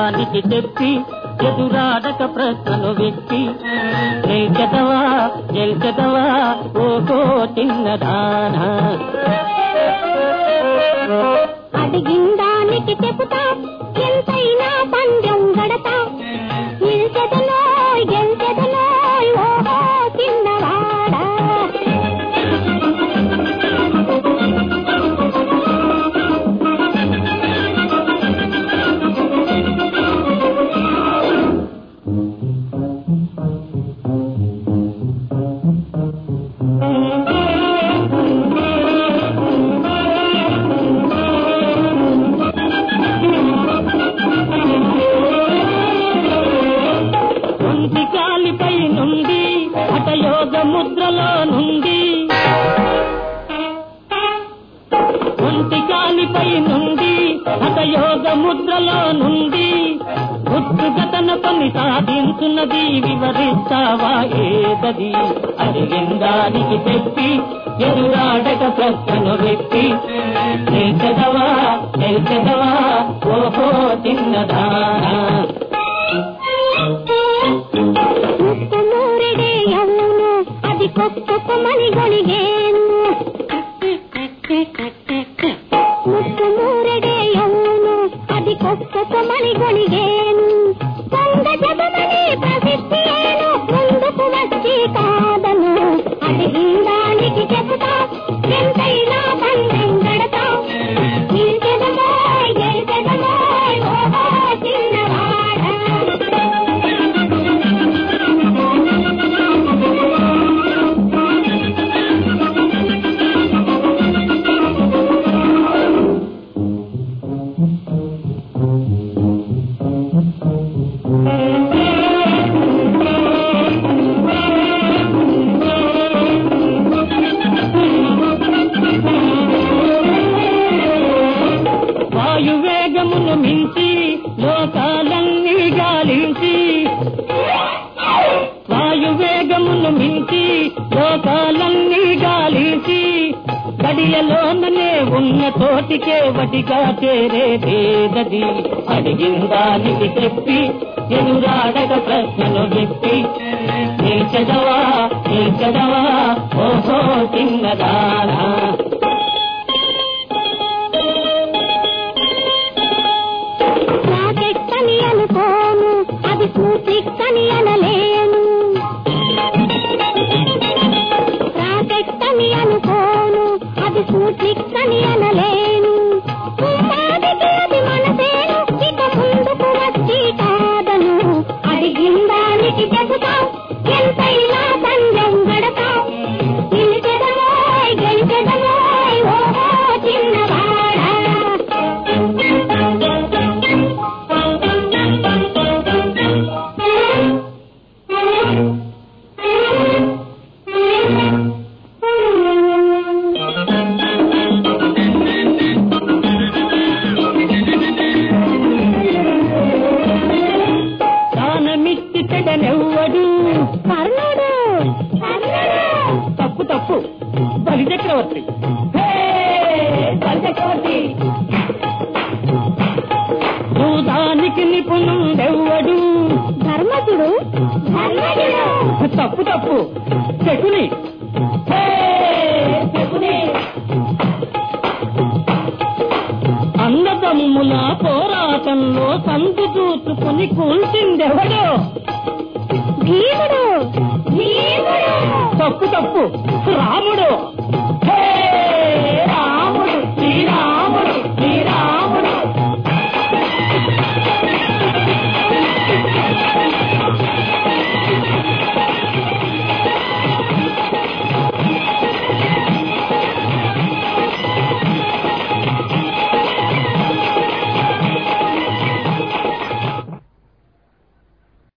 అడిగిందానికి చెప్పి ఎదురాడక ప్రశ్నలు వెప్పి గెలిచెదవా గెలిచెదవా ఓహో చిన్నదానా అడిగిందానికి చెబుతా ఎంతైనా పందెం గడతా గెలిచెదలో గెలిచెదలో ఓహో చిన్నవాడా ఒంటి కాలిపై నుండి హఠయోగ ముద్రలో నుండి ఒంటి కాలిపై నుండి హఠయోగ ముద్రలో నుండి ఉత్సుకతన పని సాధించున్నది వివరిస్తావా ఏదది అడిగిందానికి చెప్పి ఎదురాడక ప్రశ్నను వెప్పి నిల్చెదవా నిల్చెదవా ఓహో చిన్నదానా ముక్కు మూరెడే అవును అది కొక్కుమని గొణిగేను ముక్కు మూరెడే అవును అది కొక్కుమని గొణిగేను కొండ జగమని ప్రసిద్ధి ఏను ముందుకు వచ్చి కాదను అడిగిందానికి చెబుతా ఎంతైనా పందెం గడతా గెలిచెదమోయ్ గెలిచెదమోయ్ ఓహో చిన్నవాడా వాయువేగమును మించి లోకాలన్నీ గాలించి వాయువేగమును మించి లోకాలన్నీ గాలించి గడియలోననే ఉన్న తోటికే వటిగా చేరే భేదది అడిగిందానికి చెప్పి ఎదురాడక ప్రశ్నలు చెప్పి నిల్చదవా నిల్చదవా ఓహో చిన్నదానా రాకెట్టని అనుకోను అది పూర్తిక్కని అనలేను రాకెట్టని అనుకోను అది పూర్తిక్కని అనలేను ఉపాధికి అది మనసేను ఇక ముందుకు వచ్చి కాదను అడిగిందానికి చెబుతా ఎంతైనా పందెం గడతా గెలిచెదమోయ్ గెలిచెదమోయ్ ఓహో చిన్నవాడా దానమిచ్చి చెడనెవ్వడు కర్ణుడు కర్ణుడు తప్పు తప్పు బలి చక్రవర్తి హే! బలి చక్రవర్తి భూదానికి నిపుణుడెవ్వడు ధర్మజుడు ధర్మజుడు తప్పు తప్పు శకుని హే! శకుని అన్నదమ్ముల పోరాటంలో సందు చూసుకుని కూల్చిందెవడో భీముడు భీముడు తప్పు తప్పు రాముడు